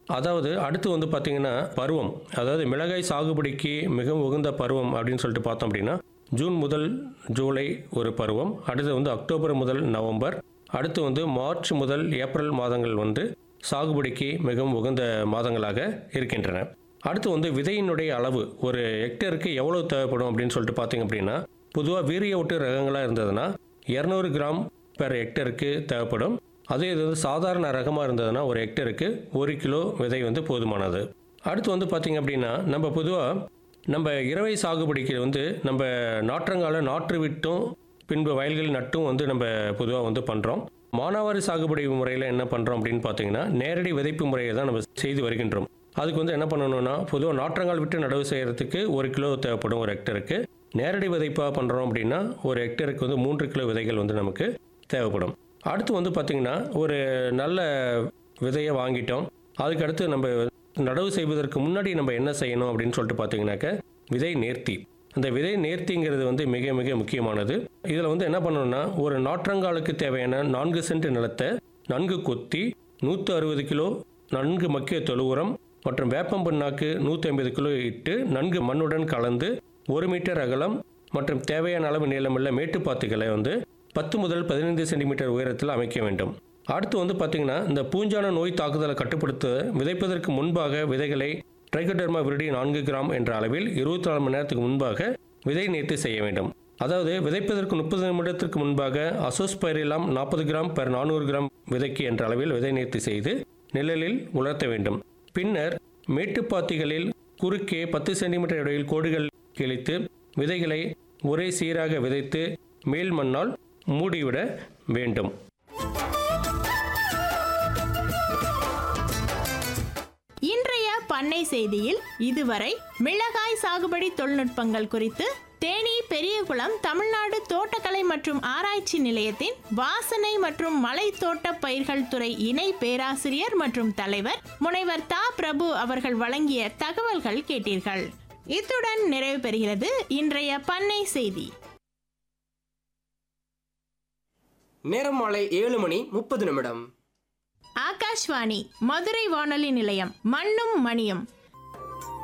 அதாவது அடுத்து வந்து பார்த்தீங்கன்னா பருவம் அதாவது மிளகாய் சாகுபடிக்கு மிகவும் உகந்த பருவம் அப்படின்னு சொல்லிட்டு பார்த்தோம் அப்படின்னா ஜூன் முதல் ஜூலை ஒரு பருவம் அடுத்து வந்து அக்டோபர் முதல் நவம்பர் அடுத்து வந்து மார்ச் முதல் ஏப்ரல் மாதங்கள் வந்து சாகுபடிக்கு மிகவும் உகந்த மாதங்களாக இருக்கின்றன அடுத்து வந்து விதையினுடைய அளவு ஒரு ஹெக்டருக்கு எவ்வளவு தேவைப்படும் அப்படின்னு சொல்லிட்டு பார்த்தீங்க அப்படின்னா பொதுவாக வீரிய ஒட்டு ரகங்களாக இருந்ததுன்னா இரநூறு கிராம் பெர் ஹெக்டருக்கு தேவைப்படும் அதே இது வந்து சாதாரண ரகமாக இருந்ததுன்னா ஒரு ஹெக்டருக்கு ஒரு கிலோ விதை வந்து போதுமானது அடுத்து வந்து பார்த்தீங்க அப்படின்னா நம்ம பொதுவாக நம்ம இரவை சாகுபடிக்கு வந்து நம்ம நாற்றங்கால நாற்று விட்டும் பின்பு வயல்கள் நட்டும் வந்து நம்ம பொதுவாக வந்து பண்ணுறோம் மானாவாரி சாகுபடி முறையில் என்ன பண்ணுறோம் அப்படின்னு பார்த்தீங்கன்னா நேரடி விதைப்பு முறையை தான் நம்ம செய்து வருகின்றோம் அதுக்கு வந்து என்ன பண்ணணும்னா பொதுவாக நாற்றங்கால் விட்டு நடவு செய்கிறதுக்கு ஒரு கிலோ தேவைப்படும் ஒரு ஹெக்டருக்கு நேரடி விதைப்பாக பண்ணுறோம் அப்படின்னா ஒரு ஹெக்டருக்கு வந்து மூன்று கிலோ விதைகள் வந்து நமக்கு தேவைப்படும் அடுத்து வந்து பார்த்திங்கன்னா ஒரு நல்ல விதையை வாங்கிட்டோம் அதுக்கு அடுத்து நம்ம நடவு செய்வதற்கு முன்னாடி நம்ம என்ன செய்யணும் அப்படின்னு சொல்லிட்டு பார்த்தீங்கன்னாக்க விதை நேர்த்தி அந்த விதை நேர்த்திங்கிறது வந்து மிக மிக முக்கியமானது இதில் வந்து என்ன பண்ணணும்னா ஒரு நாற்றங்காலுக்கு தேவையான நான்கு சென்ட் நிலத்தை நன்கு கொத்தி நூற்றி அறுபது கிலோ நன்கு மக்கிய தொழு உரம் மற்றும் வேப்பம் புண்ணாக்கு நூற்றி ஐம்பது கிலோ இட்டு நன்கு மண்ணுடன் கலந்து ஒரு மீட்டர் அகலம் மற்றும் தேவையான அளவு நீளமுள்ள மேட்டுப்பாத்துகளை வந்து பத்து முதல் பதினைந்து சென்டிமீட்டர் உயரத்தில் அமைக்க வேண்டும் அடுத்து வந்து பார்த்தீங்கன்னா இந்த பூஞ்சான நோய் தாக்குதலை கட்டுப்படுத்த விதைப்பதற்கு முன்பாக விதைகளை ட்ரைகோடர்மா விருடி நான்கு கிராம் என்ற அளவில் இருபத்தி நாலு மணி நேரத்துக்கு முன்பாக விதை நேர்த்தி செய்ய வேண்டும் அதாவது விதைப்பதற்கு முப்பது நிமிடத்திற்கு முன்பாக அசோஸ்பைரிலாம் நாற்பது கிராம் பெர் நானூறு கிராம் விதைக்கு என்ற அளவில் விதை நேர்த்தி செய்து நிழலில் உலர்த்த வேண்டும் பின்னர் மேட்டுப்பாத்திகளில் குறுக்கே பத்து சென்டிமீட்டர் இடையில் கோடுகள் கிழித்து விதைகளை ஒரே சீராக விதைத்து மேல் மண்ணால் மூடிவிட வேண்டும் இன்றைய பண்ணை செய்தியில் இதுவரை மிளகாய் சாகுபடி தொழில்நுட்பங்கள் குறித்து தேனி பெரியகுளம் தமிழ்நாடு தோட்டக்கலை மற்றும் ஆராய்ச்சி நிலையத்தின் வாசனை மற்றும் மலை தோட்ட பயிர்கள் துறை இணை பேராசிரியர் மற்றும் தலைவர் முனைவர் தா பிரபு அவர்கள் வழங்கிய தகவல்கள் கேட்டீர்கள் இத்துடன் நிறைவு பெறுகிறது இன்றைய பண்ணை செய்தி நேரம் மாலை ஏழு மணி முப்பது நிமிடம் ஆகாஷ்வாணி மதுரை வானொலி நிலையம் மண்ணும் மணியும்